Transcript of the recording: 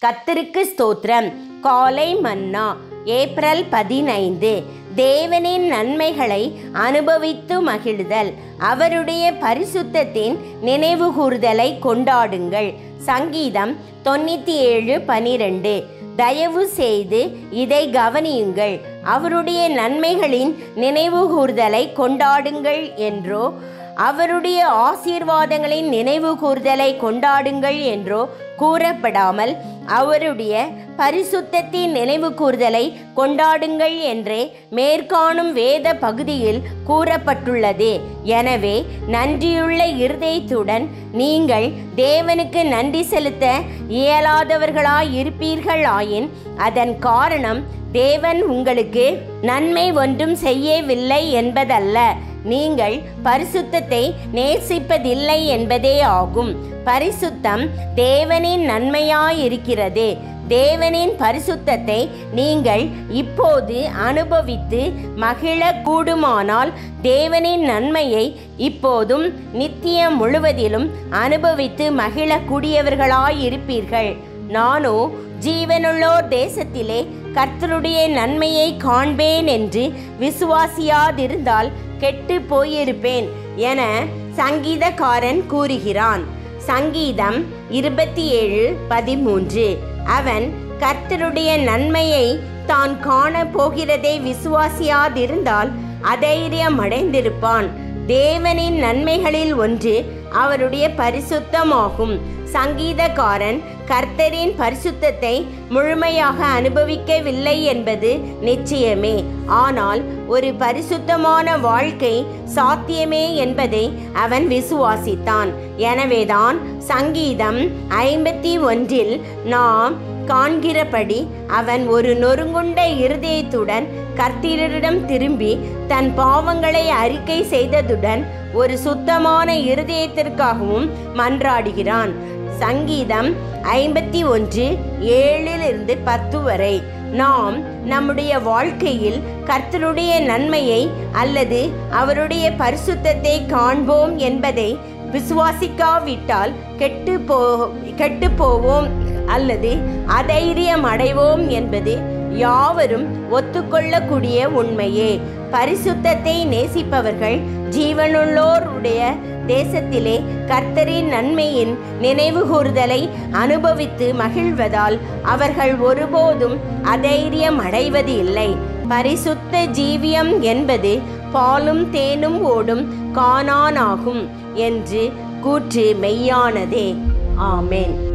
கத்தருக்கு ஸ்தோத்திரம் காலை மன்னா ஏப்ரல் பதினைந்து தேவனின் நன்மைகளை அனுபவித்து மகிழ்தல் அவருடைய பரிசுத்தத்தின் நினைவுகூர்தலை கொண்டாடுங்கள் சங்கீதம் தொண்ணூற்றி ஏழு பனிரெண்டு தயவு செய்து இதை கவனியுங்கள் அவருடைய நன்மைகளின் நினைவுகூர்தலை கொண்டாடுங்கள் என்றோ அவருடைய ஆசீர்வாதங்களின் நினைவு கூர்தலை கொண்டாடுங்கள் என்றோ கூறப்படாமல் அவருடைய பரிசுத்தத்தின் நினைவு கூர்தலை கொண்டாடுங்கள் என்றே மேற்காணும் வேத பகுதியில் கூறப்பட்டுள்ளது எனவே நன்றியுள்ள இருதயத்துடன் நீங்கள் தேவனுக்கு நன்றி செலுத்த இயலாதவர்களாய் இருப்பீர்கள் ஆயின் அதன் காரணம் தேவன் உங்களுக்கு நன்மை ஒன்றும் செய்யவில்லை என்பதல்ல நீங்கள் பரிசுத்தத்தை நேசிப்பதில்லை என்பதே ஆகும் பரிசுத்தம் தேவனின் நன்மையாயிருக்கிறது தேவனின் பரிசுத்தத்தை நீங்கள் இப்போது அனுபவித்து மகிழ கூடுமானால் தேவனின் நன்மையை இப்போதும் நித்தியம் முழுவதிலும் அனுபவித்து மகிழக்கூடியவர்களாயிருப்பீர்கள் நானோ ஜீவனுள்ளோர் தேசத்திலே கர்த்தருடைய நன்மையை காண்பேன் என்று விசுவாசியாதிருந்தால் கெட்டு போயிருப்பேன் என சங்கீதக்காரன் கூறுகிறான் சங்கீதம் இருபத்தி ஏழு பதிமூன்று அவன் கர்த்தருடைய நன்மையை தான் காண போகிறதை விசுவாசியாதிருந்தால் அதைரியம் அடைந்திருப்பான் தேவனின் நன்மைகளில் ஒன்று அவருடைய பரிசுத்தமாகும் சங்கீதக்காரன் கர்த்தரின் பரிசுத்தத்தை முழுமையாக அனுபவிக்கவில்லை என்பது நிச்சயமே ஆனால் ஒரு பரிசுத்தமான வாழ்க்கை சாத்தியமே என்பதை அவன் விசுவாசித்தான் எனவேதான் சங்கீதம் ஐம்பத்தி ஒன்றில் நாம் காண்கிறபடி அவன் ஒரு நொறுங்குண்ட இருதயத்துடன் கர்த்தரிடம் திரும்பி தன் பாவங்களை அறிக்கை செய்ததுடன் ஒரு சுத்தமான இருதயத்திற்காகவும் மன்றாடுகிறான் சங்கீதம் ஐம்பத்தி ஒன்று ஏழிலிருந்து பத்து வரை நாம் நம்முடைய வாழ்க்கையில் கர்த்தருடைய நன்மையை அல்லது அவருடைய பரிசுத்தத்தை காண்போம் என்பதை விசுவாசிக்காவிட்டால் கெட்டு போ கெட்டு போவோம் அல்லது அதைரியம் அடைவோம் என்பது யாவரும் ஒத்துக்கொள்ளக்கூடிய உண்மையே பரிசுத்தத்தை நேசிப்பவர்கள் ஜீவனுள்ளோருடைய தேசத்திலே கர்த்தரின் நன்மையின் நினைவுகூர்தலை அனுபவித்து மகிழ்வதால் அவர்கள் ஒருபோதும் அதைரியம் அடைவது இல்லை பரிசுத்த ஜீவியம் என்பது பாலும் தேனும் ஓடும் காணானாகும் என்று கூற்று மெய்யானதே ஆமேன்